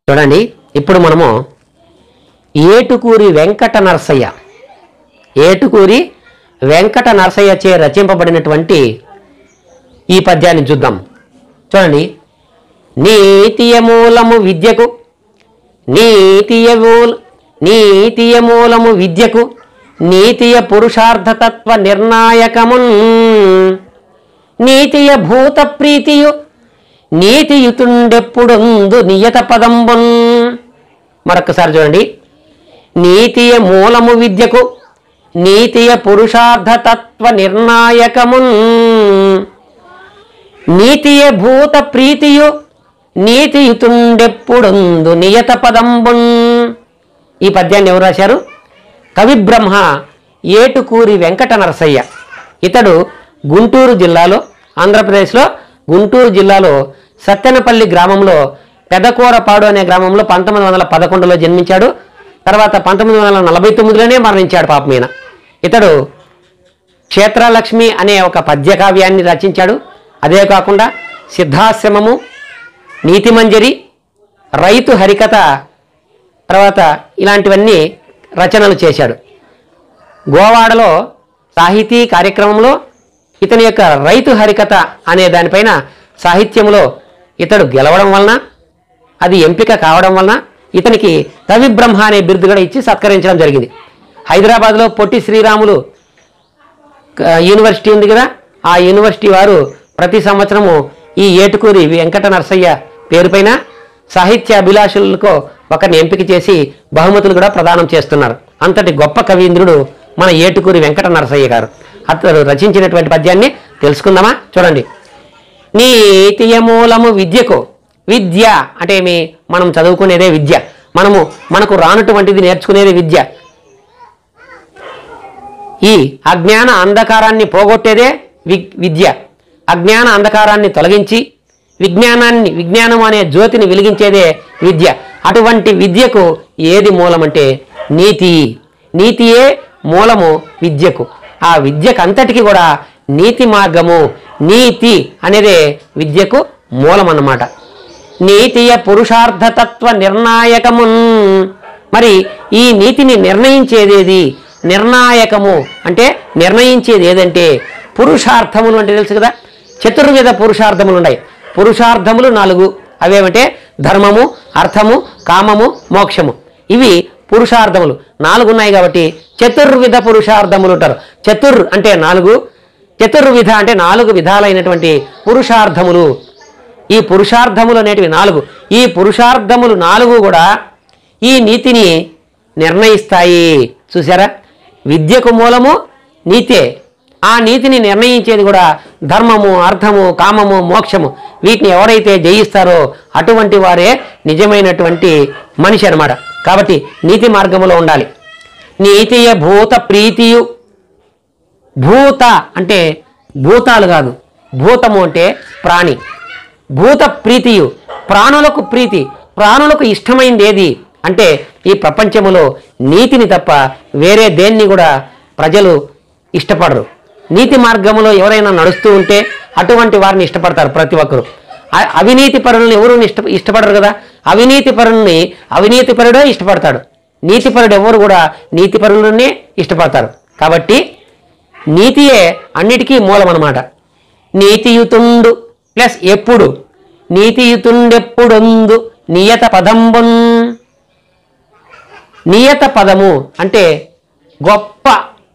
చూడండి ఇప్పుడు మనము ఏటుకూరి వెంకట నరసయ్య ఏటుకూరి వెంకట నరసయ్య చే రచింపబడినటువంటి ఈ పద్యాన్ని చూద్దాం చూడండి నీతియ మూలము విద్యకు నీతియ మూల నీతియ మూలము విద్యకు నీతియ పురుషార్థతత్వ నిర్ణాయకమున్ నీతియ భూత ప్రీతియు నీతియుతుండెప్పుడుందు నియత పదంబున్ మరొకసారి చూడండి నీతియ మూలము విద్యకు నీతియ పురుషార్థతత్వ నిర్ణాయకమున్ నీతియ భూత ప్రీతియు నీతియుతుండెప్పుడుందు నియత పదంబున్ ఈ పద్యాన్ని ఎవరు రాశారు కవి బ్రహ్మ ఏటుకూరి వెంకట నరసయ్య ఇతడు గుంటూరు జిల్లాలో ఆంధ్రప్రదేశ్లో గుంటూరు జిల్లాలో సత్తెనపల్లి గ్రామంలో పెదకూరపాడు అనే గ్రామంలో పంతొమ్మిది వందల పదకొండులో జన్మించాడు తర్వాత పంతొమ్మిది వందల నలభై తొమ్మిదిలోనే మరణించాడు పాపం ఈయన ఇతడు క్షేత్రలక్ష్మి అనే ఒక పద్య కావ్యాన్ని రచించాడు అదే కాకుండా సిద్ధాశ్రమము నీతిమంజరి రైతు హరికథ తర్వాత ఇలాంటివన్నీ రచనలు చేశాడు గోవాడలో సాహితీ కార్యక్రమంలో ఇతని యొక్క రైతు హరికథ అనే దానిపైన సాహిత్యంలో ఇతడు గెలవడం వలన అది ఎంపిక కావడం వలన ఇతనికి కవి బ్రహ్మ అనే బిరుదు కూడా ఇచ్చి సత్కరించడం జరిగింది హైదరాబాద్లో పొట్టి శ్రీరాములు క- యూనివర్సిటీ ఉంది కదా ఆ యూనివర్సిటీ వారు ప్రతి సంవత్సరము ఈ ఏటుకూరి వెంకట నరసయ్య పేరుపైన సాహిత్య అభిలాషులకు ఒకరిని ఎంపిక చేసి బహుమతులు కూడా ప్రదానం చేస్తున్నారు అంతటి గొప్ప కవీంద్రుడు మన ఏటుకూరి వెంకట నరసయ్య గారు అతడు రచించినటువంటి పద్యాన్ని తెలుసుకుందామా చూడండి నీతియ మూలము విద్యకు విద్య అంటే ఏమి మనం చదువుకునేదే విద్య మనము మనకు రానటువంటిది నేర్చుకునేదే విద్య ఈ అజ్ఞాన అంధకారాన్ని పోగొట్టేదే వి విద్య అజ్ఞాన అంధకారాన్ని తొలగించి విజ్ఞానాన్ని విజ్ఞానం అనే జ్యోతిని వెలిగించేదే విద్య అటువంటి విద్యకు ఏది మూలమంటే నీతి నీతియే మూలము విద్యకు ఆ విద్యకు అంతటికి కూడా నీతి మార్గము నీతి అనేదే విద్యకు మూలం అన్నమాట నీతియ పురుషార్థతత్వ నిర్ణాయకమున్ మరి ఈ నీతిని నిర్ణయించేదేది నిర్ణాయకము అంటే నిర్ణయించేది ఏదంటే పురుషార్థములు అంటే తెలుసు కదా చతుర్విధ పురుషార్థములు ఉన్నాయి పురుషార్థములు నాలుగు అవేమంటే ధర్మము అర్థము కామము మోక్షము ఇవి పురుషార్థములు నాలుగు ఉన్నాయి కాబట్టి చతుర్విధ పురుషార్థములు ఉంటారు చతుర్ అంటే నాలుగు చతుర్విధ అంటే నాలుగు విధాలైనటువంటి పురుషార్థములు ఈ పురుషార్థములు అనేటివి నాలుగు ఈ పురుషార్థములు నాలుగు కూడా ఈ నీతిని నిర్ణయిస్తాయి చూసారా విద్యకు మూలము నీతే ఆ నీతిని నిర్ణయించేది కూడా ధర్మము అర్థము కామము మోక్షము వీటిని ఎవరైతే జయిస్తారో అటువంటి వారే నిజమైనటువంటి మనిషి అన్నమాట కాబట్టి నీతి మార్గములో ఉండాలి నీతియ భూత ప్రీతియు భూత అంటే భూతాలు కాదు భూతము అంటే ప్రాణి భూత ప్రీతియు ప్రాణులకు ప్రీతి ప్రాణులకు ఇష్టమైంది ఏది అంటే ఈ ప్రపంచములో నీతిని తప్ప వేరే దేన్ని కూడా ప్రజలు ఇష్టపడరు నీతి మార్గంలో ఎవరైనా నడుస్తూ ఉంటే అటువంటి వారిని ఇష్టపడతారు ప్రతి ఒక్కరు అ- అవినీతి పరులను ఎవరు ఇష్ట ఇష్టపడరు కదా అవినీతి పరుల్ని అవినీతి పరుడే ఇష్టపడతాడు నీతిపరుడు ఎవరు కూడా నీతి పరులనే ఇష్టపడతారు కాబట్టి నీతియే అన్నిటికీ మూలం అన్నమాట నీతియుతుండు ప్లస్ ఎప్పుడు నీతియుతుండెప్పుడొందు నియత పదంబున్ నియత పదము అంటే గొప్ప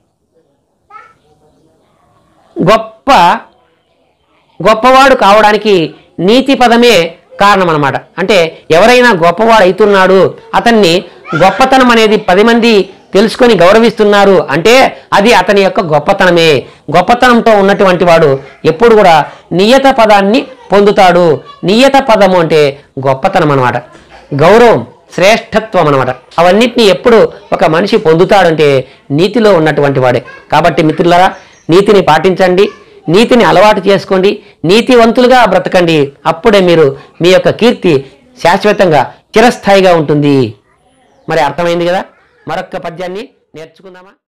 గొప్ప గొప్పవాడు కావడానికి నీతి పదమే కారణం అన్నమాట అంటే ఎవరైనా గొప్పవాడు అవుతున్నాడు అతన్ని గొప్పతనం అనేది పది మంది తెలుసుకొని గౌరవిస్తున్నారు అంటే అది అతని యొక్క గొప్పతనమే గొప్పతనంతో ఉన్నటువంటి వాడు ఎప్పుడు కూడా నియత పదాన్ని పొందుతాడు నియత పదము అంటే గొప్పతనం అన్నమాట గౌరవం శ్రేష్టత్వం అన్నమాట అవన్నిటిని ఎప్పుడు ఒక మనిషి పొందుతాడంటే నీతిలో ఉన్నటువంటి వాడే కాబట్టి మిత్రులారా నీతిని పాటించండి నీతిని అలవాటు చేసుకోండి నీతివంతులుగా బ్రతకండి అప్పుడే మీరు మీ యొక్క కీర్తి శాశ్వతంగా చిరస్థాయిగా ఉంటుంది మరి అర్థమైంది కదా మరొక్క పద్యాన్ని నేర్చుకుందామా